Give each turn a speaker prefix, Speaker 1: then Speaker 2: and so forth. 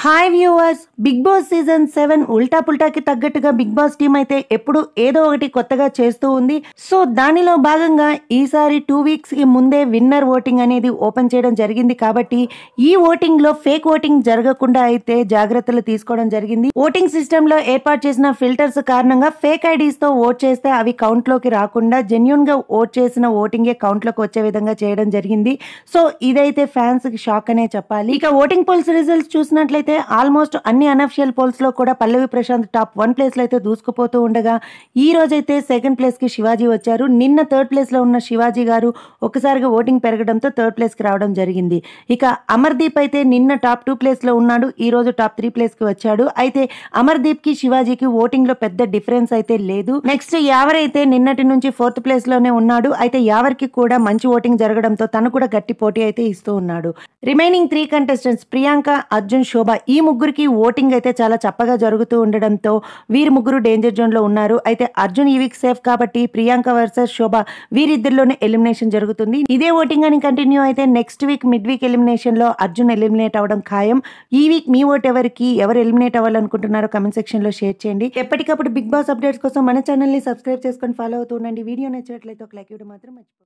Speaker 1: hi viewers Big Boss season seven ఉల్టా పుల్టాకి తగ్గట్టుగా బిగ్ బాస్ టీం అయితే ఎప్పుడు ఏదో ఒకటి కొత్తగా చేస్తూ ఉంది సో దానిలో భాగంగా ఈసారి టూ వీక్స్ కి ముందే విన్నర్ ఓటింగ్ అనేది ఓపెన్ చేయడం జరిగింది కాబట్టి ఈ ఓటింగ్ లో ఫేక్ ఓటింగ్ జరగకుండా అయితే జాగ్రత్తలు తీసుకోవడం జరిగింది ఓటింగ్ సిస్టమ్ లో ఏర్పాటు చేసిన ఫిల్టర్స్ కారణంగా ఫేక్ ఐడీస్ తో ఓట్ చేస్తే అవి కౌంట్ లోకి రాకుండా జెన్యున్ గా ఓట్ చేసిన ఓటింగే కౌంట్ లోకి వచ్చే విధంగా చేయడం జరిగింది సో ఇదైతే ఫ్యాన్స్ కి షాక్ అనే చెప్పాలి ఇక ఓటింగ్ పోల్స్ రిజల్ట్స్ చూసినట్లయితే ఆల్మోస్ట్ అన్ని అనఫిషియల్ పోల్స్ లో కూడా Pallavi Prashanth top one place లో అయితే దూసుకుపోతూ ఉండగా ఈ రోజైతే సెకండ్ ప్లేస్ కి శివాజీ వచ్చారు నిన్న థర్డ్ ప్లేస్ లో ఉన్న శివాజీ గారు ఒకసారిగా ఓటింగ్ పెరగడంతో థర్డ్ ప్లేస్ కి రావడం జరిగింది ఇక అమర్దీప్ అయితే నిన్న టాప్ టూ ప్లేస్ లో ఉన్నాడు ఈ రోజు టాప్ త్రీ ప్లేస్ కి వచ్చాడు అయితే అమర్దీప్ కి శివాజీకి ఓటింగ్ లో పెద్ద డిఫరెన్స్ అయితే లేదు నెక్స్ట్ యావర్ అయితే నిన్నటి నుంచి ఫోర్త్ ప్లేస్ లోనే ఉన్నాడు అయితే యావర్కి కూడా మంచి ఓటింగ్ జరగడంతో తను కూడా గట్టి పోటీ అయితే ఇస్తూ ఉన్నాడు remaining three contestants Priyanka Arjun Shobha ఈ ముగ్గురికి ఓటింగ్ అయితే చాలా చప్పగా జరుగుతూ ఉండడంతో వీరి ముగ్గురు డేంజర్ జోన్ లో ఉన్నారు అయితే అర్జున్ ఈ వీక్ సేఫ్ కాబట్టి ప్రియాంక వర్సెస్ శోభ వీరిద్దరిలోనే ఎలిమినేషన్ జరుగుతుంది ఇదే ఓటింగ్ అని కంటిన్యూ అయితే next week mid week elimination లో అర్జున్ ఎలిమినేట్ అవడం ఖాయం ఈ వీక్ మీ ఓట్ ఎవరికి ఎవరు ఎలిమినేట్ అవ్వాలనుకుంటున్నారో కమెంట్ సెక్షన్ లో షేర్ చేయండి ఎప్పటికప్పుడు బిగ్ బాస్ అప్డేట్స్ కోసం మన ఛానల్ ని సబ్స్క్రైబ్ చేసుకొని ఫాలో అవుతూ ఉండండి వీడియో నచ్చినట్లయితే ఒక లైక్ ఇవ్వడం మాత్రం మర్చిపోకండి